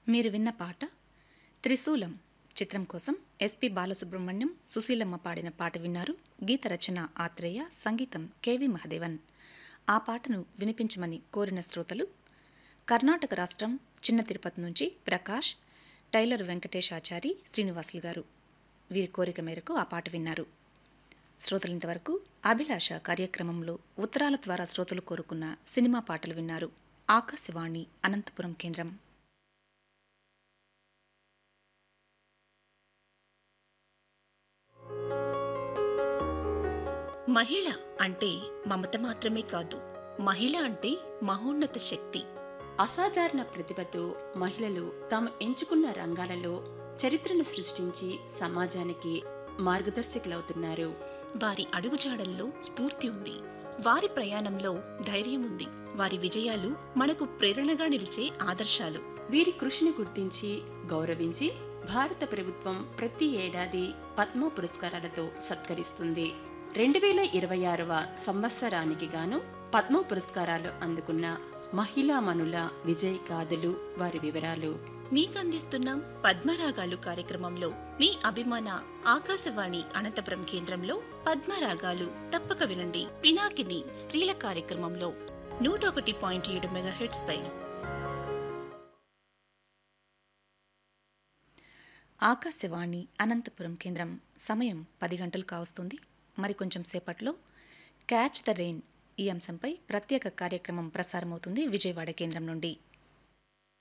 మీరు విన్న పాట త్రిశూలం చిత్రం కోసం ఎస్పి బాలసుబ్రహ్మణ్యం సుశీలమ్మ పాడిన పాట విన్నారు గీత రచన ఆత్రేయ సంగీతం కెవి మహదేవన్ ఆ పాటను వినిపించమని కోరిన శ్రోతలు కర్ణాటక రాష్ట్రం చిన్న తిరుపతి నుంచి ప్రకాష్ టైలర్ వెంకటేశాచారి శ్రీనివాసులు గారు వీరి కోరిక మేరకు ఆ పాట విన్నారు శ్రోతలు ఇంతవరకు అభిలాష కార్యక్రమంలో ఉత్తరాల ద్వారా శ్రోతలు కోరుకున్న సినిమా పాటలు విన్నారు ఆకాశవాణి అనంతపురం కేంద్రం మహిళ అంటే మమత మాత్రమే కాదు మహిళ అంటే మహోన్నత శక్తి అసాధారణ ప్రతిభతో మహిళలు తాము ఎంచుకున్న రంగాలలో చరిత్రను సృష్టించి సమాజానికి మార్గదర్శకులవుతున్నారు వారి అడుగుజాడల్లో స్ఫూర్తి ఉంది వారి ప్రయాణంలో ధైర్యం ఉంది వారి విజయాలు మనకు ప్రేరణగా నిలిచే ఆదర్శాలు వీరి కృషిని గుర్తించి గౌరవించి భారత ప్రభుత్వం ప్రతి ఏడాది పద్మ పురస్కారాలతో సత్కరిస్తుంది రెండు వేల ఇరవై ఆరవ సంవత్సరానికి గాను పద్మ పురస్కారాలు అందుకున్న మహిళామణుల విజయ్ గాథలు వారి వివరాలు మీకందిస్తున్నాం పద్మరాగాలు కార్యక్రమంలో మీ అభిమాన ఆకాశవాణి అనంతపురం కేంద్రంలో పద్మరాగాలు తప్పక వినండి పినాకిని స్త్రీల కార్యక్రమంలో నూట ఒకటి పాయింట్ ఏడు మెగాహెట్స్ పై ఆకాశవాణి అనంతపురం కేంద్రం సమయం పది గంటలు కావస్తుంది మరికొంచెం సేపట్లో క్యాచ్ ద రెయిన్ ఈ అంశంపై ప్రత్యేక కార్యక్రమం ప్రసారమవుతుంది విజయవాడ కేంద్రం నుండి